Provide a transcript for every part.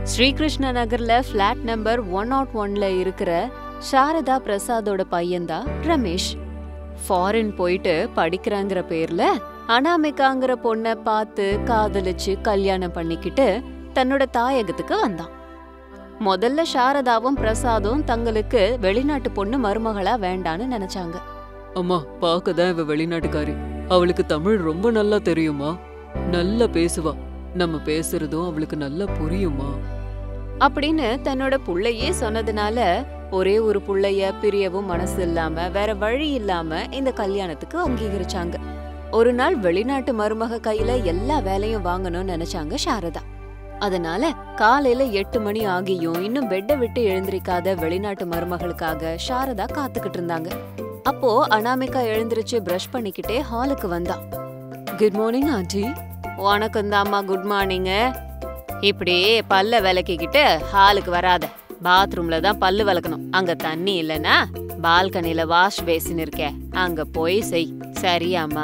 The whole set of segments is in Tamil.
ஸ்ரீகிருஷ்ண நகர்ல ஃபிளாட் நம்பர் ஒன் நாட் ஒன்ல இருக்கிற சாரதா பிரசாதோட பையன்தான் ரமேஷ் ஃபாரின் போயிட்டு படிக்கிறாங்கிற பேர்ல அனாமிகாங்கிற பொண்ண பார்த்து காதலிச்சு கல்யாணம் பண்ணிக்கிட்டு தன்னோட தாயகத்துக்கு வந்தான் முதல்ல சாரதாவும் பிரசாதும் தங்களுக்கு வெளிநாட்டு பொண்ணு மருமகளா வேண்டான்னு நினைச்சாங்க அம்மா பார்க்க தான் இவ வெளிநாட்டுக்காரி அவளுக்கு தமிழ் ரொம்ப நல்லா தெரியுமா நல்லா பேசுவா நம்ம பேசுறதும் அவளுக்கு நல்லா புரியுமா அப்படின்னு தன்னோட புள்ளையே சொன்னதுனால ஒரே ஒரு புள்ளைய பிரியவும் மனசு இல்லாம வேற வழி இல்லாம இந்த கல்யாணத்துக்கு அங்கீகரிச்சாங்க ஒரு நாள் வெளிநாட்டு மருமக கையில எல்லா வேலையும் வாங்கணும்னு நினைச்சாங்க சாரதா அதனால காலையில எட்டு மணி ஆகியும் இன்னும் பெட்டை விட்டு எழுந்திருக்காத வெளிநாட்டு மருமகளுக்காக சாரதா காத்துக்கிட்டு இருந்தாங்க அப்போ அனாமிகா எழுந்திருச்சு பிரஷ் பண்ணிக்கிட்டே ஹாலுக்கு வந்தா குட் மார்னிங் ஆண்டி வணக்கம் தாம்மா குட் மார்னிங் இப்படி பல்ல விளக்கிக்கிட்டு ஹாலுக்கு வராத பாத்ரூம்ல தான் பல்லு விளக்கணும் அங்க தண்ணி இல்லனா பால்கனில வாஷ் பேசின் இருக்கே அங்க போய் செய் சரியாம்மா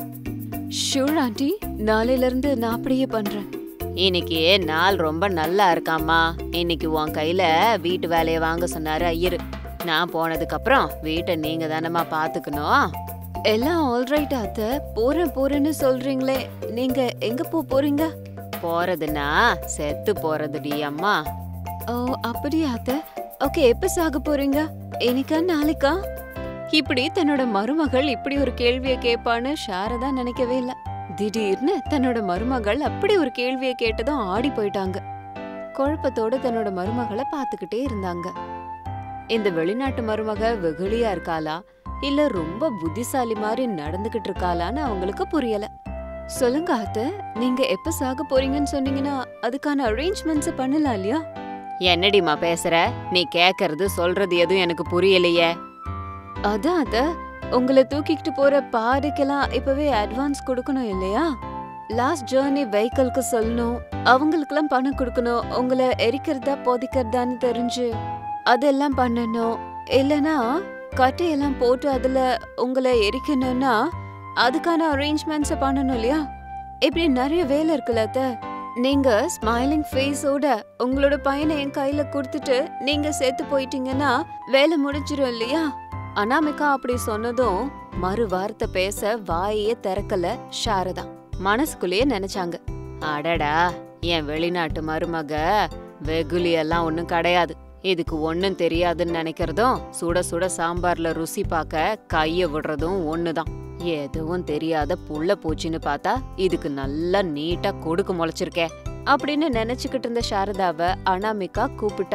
ஷூர் ஆண்டி நாளையில இருந்து நான் அப்படியே பண்றேன் இன்னைக்கு நாள் ரொம்ப நல்லா இருக்காம்மா இன்னைக்கு உன் கையில வீட்டு வேலையை வாங்க சொன்னாரு ஐயரு நான் போனதுக்கு அப்புறம் வீட்டை நீங்க தானம்மா பாத்துக்கணும் எல்லாம் ஆல்ரைட் அத்த போறேன் போறேன்னு சொல்றீங்களே நீங்க எங்க போ போறீங்க போறதுன்னா செத்து போறதுடி அம்மா ஓ அப்படியா அத்த ஓகே எப்ப சாக போறீங்க இன்னைக்கா நாளைக்கா இப்படி தன்னோட மருமகள் இப்படி ஒரு கேள்வியை கேட்பான்னு சாரதா நினைக்கவே இல்ல திடீர்னு தன்னோட மருமகள் அப்படி ஒரு கேள்வியை கேட்டதும் ஆடி போயிட்டாங்க குழப்பத்தோட தன்னோட மருமகளை பாத்துக்கிட்டே இருந்தாங்க இந்த வெளிநாட்டு மருமக வெகுளியா இருக்காளா இல்ல ரொம்ப புத்திசாலி மாதிரி நடந்துகிட்டு இருக்காளான்னு அவங்களுக்கு புரியல சொல்லுங்க அத்த நீங்க எப்ப சாக போறீங்கன்னு சொன்னீங்கன்னா அதுக்கான அரேஞ்ச்மெண்ட்ஸ் பண்ணலாம் இல்லையா என்னடிமா பேசுற நீ கேக்குறது சொல்றது எதுவும் எனக்கு புரியலையே அதான் அத உங்களை தூக்கிக்கிட்டு போற பாதைக்கெல்லாம் இப்பவே அட்வான்ஸ் கொடுக்கணும் இல்லையா லாஸ்ட் ஜேர்னி வெஹிக்கிள்க்கு சொல்லணும் அவங்களுக்கெல்லாம் பணம் கொடுக்கணும் உங்களை எரிக்கிறதா புதைக்கிறதான்னு தெரிஞ்சு அதெல்லாம் பண்ணணும் இல்லனா கட்டையெல்லாம் போட்டு அதுல உங்களை எரிக்கணும்னா அதுக்கான அரேஞ்ச்மெண்ட்ஸ பண்ணணும் இல்லையா இப்படி நிறைய வேலை இருக்குல்ல அத்தை நீங்க ஸ்மைலிங் ஃபேஸோட உங்களோட பையனை என் கையில கொடுத்துட்டு நீங்க செத்து போயிட்டீங்கன்னா வேலை முடிஞ்சிரும் இல்லையா அனாமிகா அப்படி சொன்னதும் மறு வார்த்தை பேச வாயே திறக்கல சாரதா மனசுக்குள்ளேயே நினைச்சாங்க அடடா என் வெளிநாட்டு மருமக வெகுலி எல்லாம் ஒண்ணும் கிடையாது இதுக்கு ஒண்ணும் தெரியாதுன்னு நினைக்கிறதும் சுட சுட சாம்பார்ல ருசி பார்க்க கைய விடுறதும் ஒண்ணுதான் எதுவும் தெரியாத புள்ள பூச்சின்னு பார்த்தா இதுக்கு நல்லா நீட்டா கொடுக்கு முளைச்சிருக்கே அப்படின்னு நினைச்சுக்கிட்டு இருந்த சாரதாவை அனாமிகா கூப்பிட்டா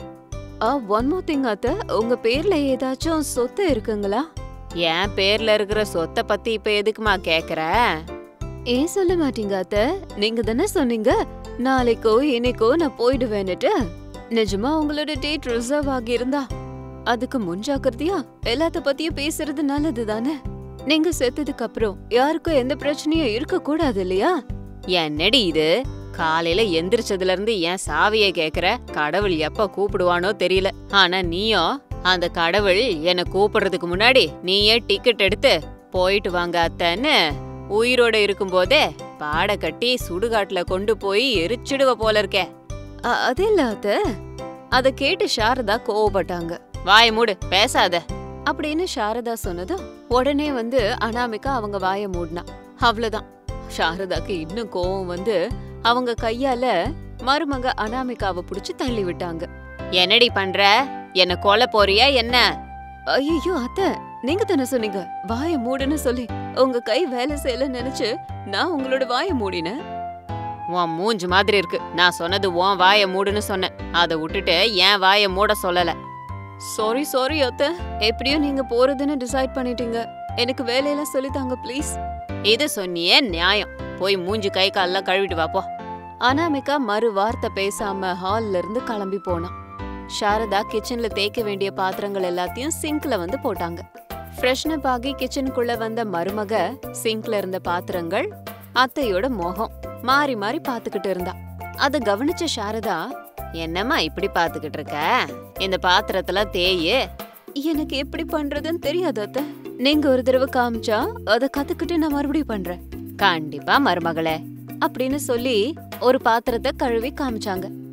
ஆ ஒன் மோர் திங் அத்த உங்க பேர்ல ஏதாச்சும் சொத்து இருக்குங்களா என் பேர்ல இருக்கிற சொத்தை பத்தி இப்ப எதுக்குமா கேக்குற ஏன் சொல்ல மாட்டீங்க அத்த நீங்க தானே சொன்னீங்க நாளைக்கோ இன்னைக்கோ நான் போயிடுவேன்னுட்டு நிஜமா உங்களோட டேட் ரிசர்வ் ஆகி இருந்தா அதுக்கு முன்ஜாக்கிரதையா எல்லாத்த பத்தியும் பேசுறது நல்லது தானே நீங்க செத்ததுக்கு அப்புறம் யாருக்கும் எந்த பிரச்சனையும் இருக்க கூடாது இல்லையா என்னடி இது காலையில எந்திரிச்சதுல இருந்து ஏன் சாவிய கேக்குற கடவுள் எப்ப கூப்பிடுவானோ தெரியல ஆனா நீயும் அந்த கடவுள் என்ன கூப்பிடுறதுக்கு முன்னாடி நீயே டிக்கெட் எடுத்து போயிட்டு வாங்க அத்தன்னு உயிரோட இருக்கும்போதே பாட கட்டி சுடுகாட்டுல கொண்டு போய் எரிச்சிடுவ போல இருக்கே அது இல்ல அத்த அத கேட்டு சாரதா கோவப்பட்டாங்க வாய மூடு பேசாத அப்படின்னு சாரதா சொன்னதும் உடனே வந்து அனாமிகா அவங்க வாய மூடினா அவ்வளவுதான் சாரதாக்கு இன்னும் கோவம் வந்து அவங்க கையால மருமக அனாமிகாவை புடிச்சு தள்ளி விட்டாங்க என்னடி பண்ற என்ன கொல்ல போறியா என்ன ஐயோ அத்த நீங்க தானே சொன்னீங்க வாய மூடுன்னு சொல்லி உங்க கை வேலை செய்யல நினைச்சு நான் உங்களோட வாய மூடினேன் உன் மூஞ்சு மாதிரி இருக்கு நான் சொன்னது உன் வாய மூடுன்னு சொன்னேன் அதை விட்டுட்டு என் வாய மூட சொல்லல சாரி சாரி அத்த எப்படியும் நீங்க போறதுன்னு டிசைட் பண்ணிட்டீங்க எனக்கு வேலையெல்லாம் சொல்லித்தாங்க ப்ளீஸ் இது சொன்னியே நியாயம் போய் மூஞ்சி கை கால்லாம் கழுவிட்டு வா போ அனாமிகா மறு வார்த்தை பேசாம ஹால்ல இருந்து கிளம்பி போனான் சாரதா கிச்சன்ல தேய்க்க வேண்டிய பாத்திரங்கள் எல்லாத்தையும் சிங்க்ல வந்து போட்டாங்க ஃப்ரெஷ்னப் ஆகி கிச்சனுக்குள்ள வந்த மருமக சிங்க்ல இருந்த பாத்திரங்கள் அத்தையோட முகம் மாறி மாறி பாத்துக்கிட்டு இருந்தா அத கவனிச்ச சாரதா என்னம்மா இப்படி பாத்துக்கிட்டு இருக்க இந்த பாத்திரத்துல தேயு எனக்கு எப்படி பண்றதுன்னு தெரியாது அத்த நீங்க ஒரு தடவை காமிச்சா அத கத்துக்கிட்டு நான் மறுபடியும் பண்றேன் கண்டிப்பா மருமகளே அப்படின்னு சொல்லி ஒரு பாத்திரத்தை கழுவி காமிச்சாங்க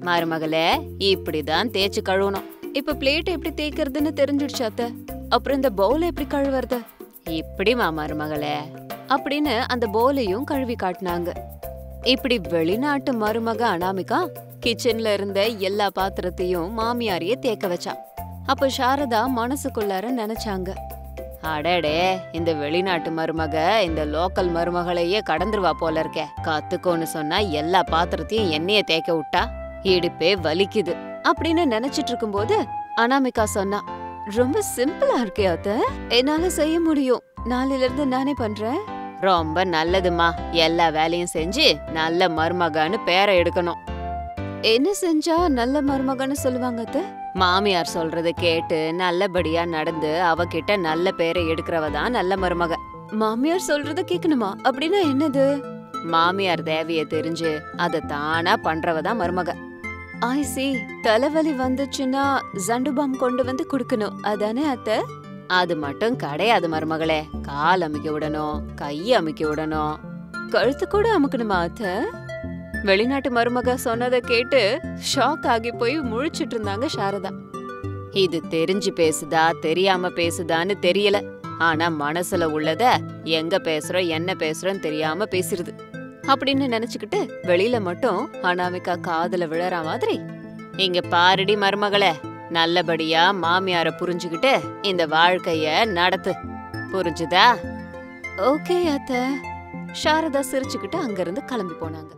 மருமகளே இப்படிதான் தேய்ச்சு கழுவணும் இப்ப பிளேட் எப்படி தேய்க்கிறதுன்னு தெரிஞ்சிடுச்சு அத்த அப்புறம் இந்த பவுல எப்படி கழுவுறது இப்படிமா மருமகளே அப்படின்னு அந்த பவுலையும் கழுவி காட்டினாங்க இப்படி வெளிநாட்டு மருமக அனாமிகா கிச்சன்ல இருந்த எல்லா பாத்திரத்தையும் மாமியாரையே தேக்க வச்சா அப்ப சாரதா மனசுக்குள்ளார நினைச்சாங்க அடடே இந்த வெளிநாட்டு மருமக இந்த லோக்கல் மருமகளையே கடந்துருவா போல இருக்கே கத்துக்கோன்னு சொன்னா எல்லா பாத்திரத்தையும் எண்ணெய தேய்க்க விட்டா இடுப்பே வலிக்குது அப்படின்னு நினைச்சிட்டு இருக்கும்போது அனாமிகா சொன்னா ரொம்ப சிம்பிளா இருக்கே அத்த என்னால செய்ய முடியும் நாளையில இருந்து நானே பண்றேன் ரொம்ப நல்லதுமா எல்லா வேலையும் செஞ்சு நல்ல மருமகன்னு பேரை எடுக்கணும் என்ன செஞ்சா நல்ல மருமகன்னு சொல்லுவாங்க அத்த மாமியார் சொல்றத கேட்டு நல்லபடியா நடந்து அவகிட்ட நல்ல பேரை எடுக்கிறவ தான் நல்ல மருமக மாமியார் சொல்றத கேக்கணுமா அப்படின்னா என்னது மாமியார் தேவைய தெரிஞ்சு அத தானா பண்றவ தான் மருமக ஐ சி தலைவலி வந்துச்சுன்னா ஜண்டு பாம் கொண்டு வந்து குடுக்கணும் அதானே அத்தை அது மட்டும் கிடையாது மருமகளே கால் அமுக்கி விடணும் கை அமுக்கி விடணும் கழுத்து கூட அமுக்கணுமா அத்தை வெளிநாட்டு மருமக சொன்னதை கேட்டு ஷாக் ஆகி போய் முழிச்சிட்டு இருந்தாங்க சாரதா இது தெரிஞ்சு பேசுதா தெரியாம பேசுதான்னு தெரியல ஆனா மனசுல உள்ளத எங்க பேசுறோம் என்ன பேசுறோம் தெரியாம பேசிருது அப்படின்னு நினைச்சுக்கிட்டு வெளியில மட்டும் அனாமிகா காதுல விழற மாதிரி இங்க பாருடி மருமகளே நல்லபடியா மாமியார புரிஞ்சுக்கிட்டு இந்த வாழ்க்கைய நடத்து புரிஞ்சுதா ஓகே அத்த சாரதா சிரிச்சுக்கிட்டு அங்கிருந்து கிளம்பி போனாங்க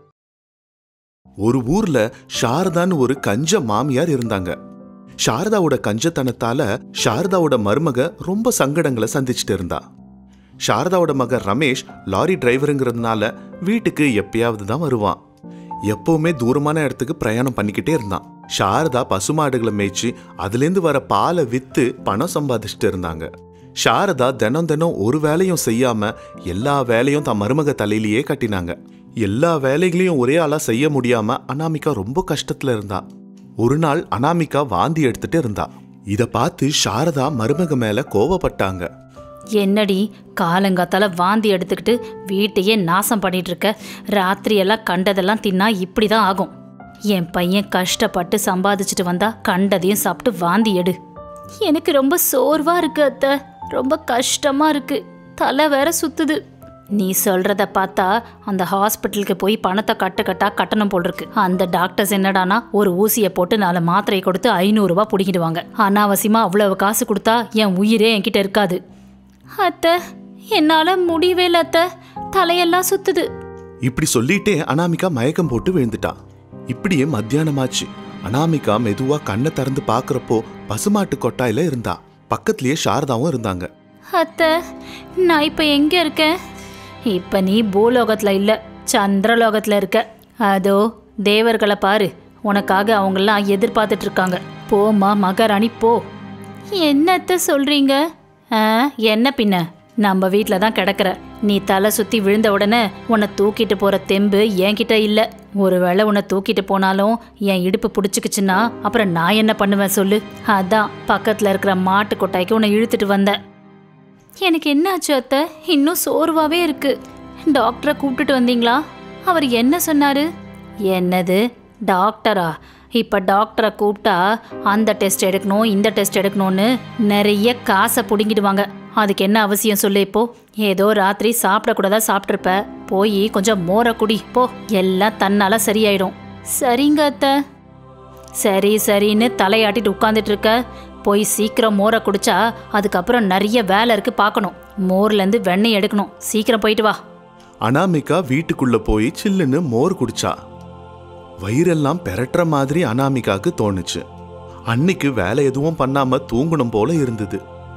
ஒரு ஊர்ல சாரதான்னு ஒரு கஞ்ச மாமியார் இருந்தாங்க சாரதாவோட கஞ்சத்தனத்தால சாரதாவோட மருமக ரொம்ப சங்கடங்களை சந்திச்சுட்டு இருந்தா சாரதாவோட மக ரமேஷ் லாரி டிரைவருங்கிறதுனால வீட்டுக்கு எப்பயாவது தான் வருவான் எப்பவுமே தூரமான இடத்துக்கு பிரயாணம் பண்ணிக்கிட்டே இருந்தான் சாரதா பசுமாடுகளை மேய்ச்சி அதுலேருந்து வர பாலை வித்து பணம் சம்பாதிச்சுட்டு இருந்தாங்க சாரதா தினம் தினம் ஒரு வேலையும் செய்யாம எல்லா வேலையும் தன் மருமக தலையிலேயே கட்டினாங்க எல்லா வேலைகளையும் ஒரே ஆளா செய்ய முடியாம அனாமிகா ரொம்ப கஷ்டத்துல இருந்தா ஒரு நாள் அனாமிகா வாந்தி எடுத்துட்டு இருந்தா இத பார்த்து சாரதா மருமக மேல கோவப்பட்டாங்க என்னடி காலங்காத்தால வாந்தி எடுத்துக்கிட்டு வீட்டையே நாசம் பண்ணிட்டு இருக்க ராத்திரியெல்லாம் கண்டதெல்லாம் தின்னா இப்படி தான் ஆகும் என் பையன் கஷ்டப்பட்டு சம்பாதிச்சுட்டு வந்தா கண்டதையும் சாப்பிட்டு வாந்தி எடு எனக்கு ரொம்ப சோர்வா இருக்கு அத்தை ரொம்ப கஷ்டமா இருக்கு தலை வேற சுத்துது நீ சொல்றத பார்த்தா அந்த ஹாஸ்பிட்டலுக்கு போய் பணத்தை கட்டு கட்டா கட்டணம் போல் இருக்கு அந்த டாக்டர்ஸ் என்னடானா ஒரு ஊசியை போட்டு நாலு மாத்திரையை கொடுத்து ஐநூறுரூவா பிடிக்கிடுவாங்க அனாவசியமா அவ்வளவு காசு கொடுத்தா என் உயிரே என்கிட்ட இருக்காது அத்தை என்னால முடியவே இல்லை அத்தை தலையெல்லாம் சுத்துது இப்படி சொல்லிட்டே அனாமிகா மயக்கம் போட்டு விழுந்துட்டா இப்படியே மத்தியானமாச்சு அனாமிகா மெதுவா கண்ணை திறந்து பாக்குறப்போ பசுமாட்டு கொட்டாயில இருந்தா பக்கத்திலேயே சாரதாவும் இருந்தாங்க அத்தை நான் இப்போ எங்கே இருக்கேன் இப்போ நீ பூலோகத்தில் இல்லை சந்திரலோகத்தில் இருக்க அதோ தேவர்களை பாரு உனக்காக அவங்கெல்லாம் எதிர்பார்த்துட்டு இருக்காங்க போம்மா மகாராணி போ என்னத்த சொல்றீங்க ஆ என்ன பின்ன நம்ம வீட்டில் தான் கிடக்குற நீ தலை சுற்றி விழுந்த உடனே உன்னை தூக்கிட்டு போகிற தெம்பு என்கிட்ட இல்லை ஒருவேளை உன்னை தூக்கிட்டு போனாலும் என் இடுப்பு பிடிச்சிக்கிச்சுன்னா அப்புறம் நான் என்ன பண்ணுவேன் சொல்லு அதான் பக்கத்தில் இருக்கிற மாட்டு கொட்டாய்க்கு உன்னை இழுத்துட்டு வந்தேன் எனக்கு என்னாச்சு அத்தை இன்னும் சோர்வாவே இருக்கு டாக்டரை கூப்பிட்டுட்டு வந்தீங்களா அவர் என்ன சொன்னாரு என்னது டாக்டரா இப்போ டாக்டரை கூப்பிட்டா அந்த டெஸ்ட் எடுக்கணும் இந்த டெஸ்ட் எடுக்கணும்னு நிறைய காசை பிடுங்கிடுவாங்க அதுக்கு என்ன அவசியம் சொல்லு இப்போ ஏதோ ராத்திரி சாப்பிடக்கூடாதா சாப்பிட்ருப்ப போய் கொஞ்சம் மோரை குடி போ எல்லாம் தன்னால சரியாயிடும் சரிங்க அத்தை சரி சரின்னு தலையாட்டிட்டு உட்காந்துட்டு இருக்க போய் சீக்கிரம் மோரை குடிச்சா அதுக்கப்புறம் நிறைய வேலை இருக்கு பார்க்கணும் மோர்லேருந்து வெண்ணெய் எடுக்கணும் சீக்கிரம் போயிட்டு வா அனாமிகா வீட்டுக்குள்ள போய் சில்லுன்னு மோர் குடிச்சா வயிறெல்லாம் பெரட்டுற மாதிரி அனாமிகாக்கு தோணுச்சு அன்னைக்கு வேலை எதுவும் பண்ணாம தூங்கணும் போல இருந்தது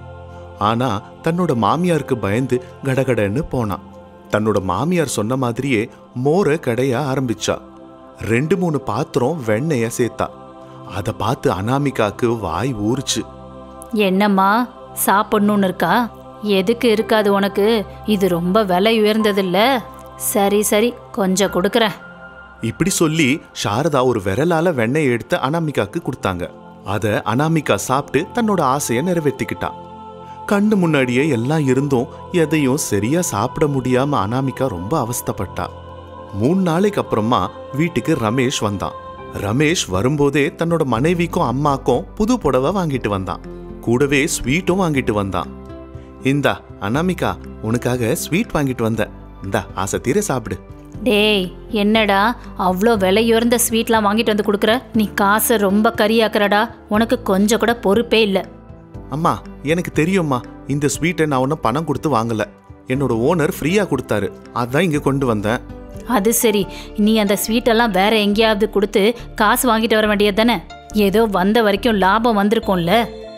ஆனா தன்னோட மாமியாருக்கு பயந்து கடகடன்னு போனான் தன்னோட மாமியார் சொன்ன மாதிரியே மோரை கடைய ஆரம்பிச்சா ரெண்டு மூணு பாத்திரம் வெண்ணெய சேர்த்தா அதை பார்த்து அனாமிகாக்கு வாய் ஊறுச்சு என்னம்மா சாப்பிடணும்னு இருக்கா எதுக்கு இருக்காது உனக்கு இது ரொம்ப விலை உயர்ந்தது இல்ல சரி சரி கொஞ்சம் கொடுக்குறேன் இப்படி சொல்லி சாரதா ஒரு விரலால வெண்ணெய் எடுத்து அனாமிகாக்கு கொடுத்தாங்க அத அனாமிகா சாப்பிட்டு தன்னோட ஆசையை நிறைவேற்றிக்கிட்டா கண்ணு முன்னாடியே எல்லாம் இருந்தும் எதையும் சரியா சாப்பிட முடியாம அனாமிகா ரொம்ப அவஸ்தைப்பட்டா மூணு நாளைக்கு அப்புறமா வீட்டுக்கு ரமேஷ் வந்தான் ரமேஷ் வரும்போதே தன்னோட மனைவிக்கும் அம்மாக்கும் புது புடவை வாங்கிட்டு வந்தான் கூடவே ஸ்வீட்டும் வாங்கிட்டு வந்தான் இந்தா அனாமிகா உனக்காக ஸ்வீட் வாங்கிட்டு வந்தேன் இந்தா ஆசை தீர சாப்பிடு டேய் என்னடா அவ்வளோ விலையுயர்ந்த ஸ்வீட்லாம் வாங்கிட்டு வந்து கொடுக்குற நீ காசை ரொம்ப கரியாக்குறடா உனக்கு கொஞ்சம் கூட பொறுப்பே இல்லை அம்மா எனக்கு தெரியும்மா இந்த ஸ்வீட்டை நான் ஒன்றும் பணம் கொடுத்து வாங்கல என்னோட ஓனர் ஃப்ரீயா கொடுத்தாரு அதான் இங்க கொண்டு வந்தேன் அது சரி நீ அந்த ஸ்வீட்டெல்லாம் வேற எங்கேயாவது கொடுத்து காசு வாங்கிட்டு வர வேண்டியது தானே ஏதோ வந்த வரைக்கும் லாபம் வந்திருக்கும்ல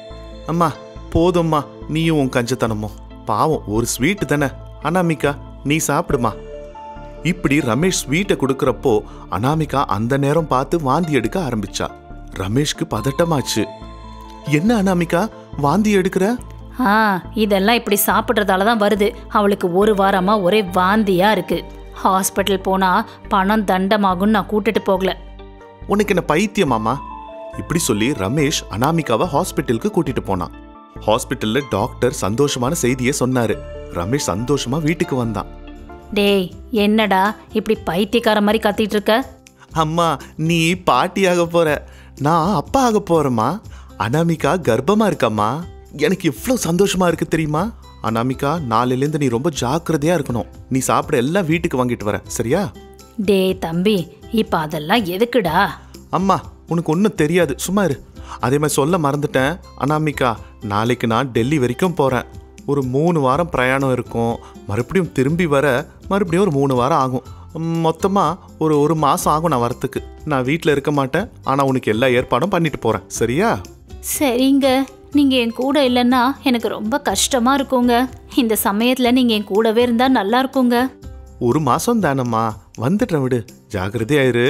அம்மா போதும்மா நீயும் உன் கஞ்சத்தனமும் பாவம் ஒரு ஸ்வீட் தானே அனாமிகா நீ சாப்பிடுமா இப்படி ரமேஷ் ஸ்வீட்டை கொடுக்கறப்போ அனாமிகா அந்த நேரம் பார்த்து வாந்தி எடுக்க ஆரம்பிச்சா ரமேஷ்க்கு பதட்டமாச்சு என்ன அனாமிகா வாந்தி எடுக்கிற ஆ இதெல்லாம் இப்படி சாப்பிட்றதால தான் வருது அவளுக்கு ஒரு வாரமா ஒரே வாந்தியா இருக்கு ஹாஸ்பிட்டல் போனா பணம் தண்டமாகும்னு நான் கூட்டிட்டு போகல உனக்கு என்ன பைத்தியமாமா இப்படி சொல்லி ரமேஷ் அனாமிகாவை ஹாஸ்பிட்டலுக்கு கூட்டிட்டு போனான் ஹாஸ்பிட்டல்ல டாக்டர் சந்தோஷமான செய்தியை சொன்னாரு ரமேஷ் சந்தோஷமா வீட்டுக்கு வந்தான் டேய் என்னடா இப்படி பைத்தியக்கார மாதிரி கத்திட்டு இருக்க அம்மா நீ பாட்டியாக போற நான் அப்பா ஆக போறேம்மா அனாமிகா கர்ப்பமா இருக்கம்மா எனக்கு எவ்வளவு சந்தோஷமா இருக்கு தெரியுமா அனாமிகா நாளையிலேருந்து நீ ரொம்ப ஜாக்கிரதையா இருக்கணும் நீ சாப்பிட எல்லாம் வீட்டுக்கு வாங்கிட்டு வர சரியா டேய் தம்பி இப்ப அதெல்லாம் எதுக்குடா அம்மா உனக்கு ஒன்றும் தெரியாது சும்மா இரு அதே மாதிரி சொல்ல மறந்துட்டேன் அனாமிகா நாளைக்கு நான் டெல்லி வரைக்கும் போகிறேன் ஒரு மூணு வாரம் பிரயாணம் இருக்கும் மறுபடியும் திரும்பி வர மறுபடியும் ஒரு மூணு வாரம் ஆகும் மொத்தமாக ஒரு ஒரு மாதம் ஆகும் நான் வரத்துக்கு நான் வீட்டில் இருக்க மாட்டேன் ஆனால் உனக்கு எல்லா ஏற்பாடும் பண்ணிட்டு போகிறேன் சரியா சரிங்க நீங்க என் கூட இல்லைன்னா எனக்கு ரொம்ப கஷ்டமா இருக்குங்க இந்த சமயத்துல நீங்க என் கூடவே இருந்தா நல்லா இருக்குங்க ஒரு மாசம் தானம்மா வந்துடுறேன் விடு ஜாகிரதையாயிரு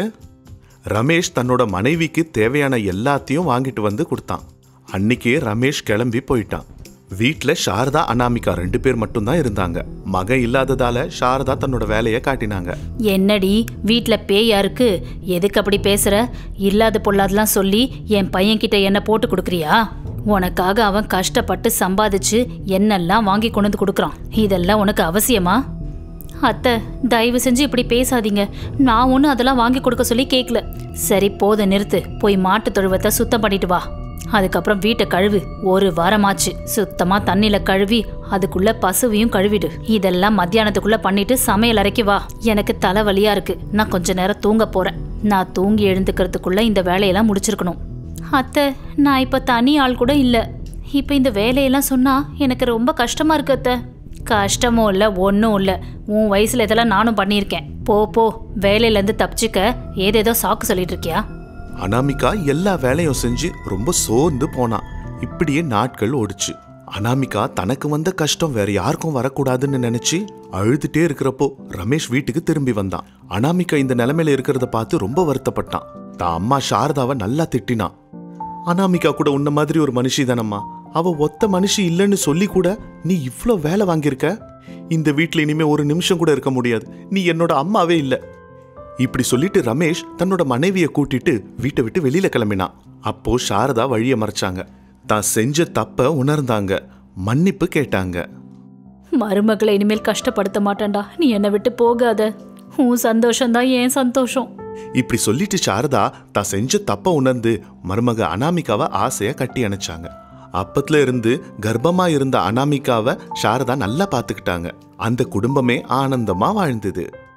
ரமேஷ் தன்னோட மனைவிக்கு தேவையான எல்லாத்தையும் வாங்கிட்டு வந்து கொடுத்தான் அன்னைக்கே ரமேஷ் கிளம்பி போயிட்டான் வீட்ல சாரதா அனாமிகா ரெண்டு பேர் மட்டும்தான் இருந்தாங்க மகன் இல்லாததால சாரதா தன்னோட வேலையை காட்டினாங்க என்னடி வீட்ல பேயா இருக்கு எதுக்கு அப்படி பேசுற இல்லாத பொல்லாதெல்லாம் சொல்லி என் பையன்கிட்ட என்ன போட்டு கொடுக்குறியா உனக்காக அவன் கஷ்டப்பட்டு சம்பாதிச்சு என்னெல்லாம் வாங்கி கொண்டு வந்து கொடுக்குறான் இதெல்லாம் உனக்கு அவசியமா அத்தை தயவு செஞ்சு இப்படி பேசாதீங்க நான் ஒன்றும் அதெல்லாம் வாங்கி கொடுக்க சொல்லி கேட்கல சரி போத நிறுத்து போய் மாட்டு தொழுவத்தை சுத்தம் பண்ணிட்டு வா அதுக்கப்புறம் வீட்டை கழுவு ஒரு வாரமாச்சு சுத்தமா தண்ணியில கழுவி அதுக்குள்ள பசுவையும் கழுவிடு இதெல்லாம் மத்தியானத்துக்குள்ள பண்ணிட்டு சமையல் அறைக்கு வா எனக்கு தலைவலியா இருக்கு நான் கொஞ்ச நேரம் தூங்க போறேன் நான் தூங்கி எழுந்துக்கிறதுக்குள்ள இந்த வேலையெல்லாம் முடிச்சிருக்கணும் அத்தை நான் இப்ப தனி ஆள் கூட இல்ல இப்ப இந்த வேலையெல்லாம் சொன்னா எனக்கு ரொம்ப கஷ்டமா இருக்கு அத்தை கஷ்டமும் இல்லை ஒன்றும் இல்லை உன் வயசுல இதெல்லாம் நானும் பண்ணியிருக்கேன் போ போ வேலையிலேருந்து தப்பிச்சுக்க ஏதேதோ சாக்கு சொல்லிட்டு இருக்கியா அனாமிகா எல்லா வேலையும் செஞ்சு ரொம்ப சோர்ந்து போனான் இப்படியே நாட்கள் ஓடுச்சு அனாமிகா தனக்கு வந்த கஷ்டம் வேற யாருக்கும் வரக்கூடாதுன்னு நினைச்சு அழுதுட்டே இருக்கிறப்போ ரமேஷ் வீட்டுக்கு திரும்பி வந்தான் அனாமிகா இந்த நிலைமையில இருக்கிறத பார்த்து ரொம்ப வருத்தப்பட்டான் தான் அம்மா சாரதாவை நல்லா திட்டினான் அனாமிகா கூட உன்ன மாதிரி ஒரு மனுஷி தானம்மா அவ ஒத்த மனுஷி இல்லைன்னு சொல்லி கூட நீ இவ்ளோ வேலை வாங்கியிருக்க இந்த வீட்ல இனிமே ஒரு நிமிஷம் கூட இருக்க முடியாது நீ என்னோட அம்மாவே இல்லை இப்படி சொல்லிட்டு ரமேஷ் தன்னோட மனைவியை கூட்டிட்டு வீட்டை விட்டு வெளியில கிளம்பினான் அப்போ சாரதா வழிய மறைச்சாங்க தான் செஞ்ச தப்ப உணர்ந்தாங்க மன்னிப்பு கேட்டாங்க மருமகளை இனிமேல் கஷ்டப்படுத்த மாட்டேன்டா நீ என்னை விட்டு போகாத உன் சந்தோஷம்தான் ஏன் சந்தோஷம் இப்படி சொல்லிட்டு சாரதா தான் செஞ்ச தப்ப உணர்ந்து மருமக அனாமிகாவை ஆசையா கட்டி அணைச்சாங்க அப்பத்துல இருந்து கர்ப்பமா இருந்த அனாமிகாவை சாரதா நல்லா பாத்துக்கிட்டாங்க அந்த குடும்பமே ஆனந்தமா வாழ்ந்தது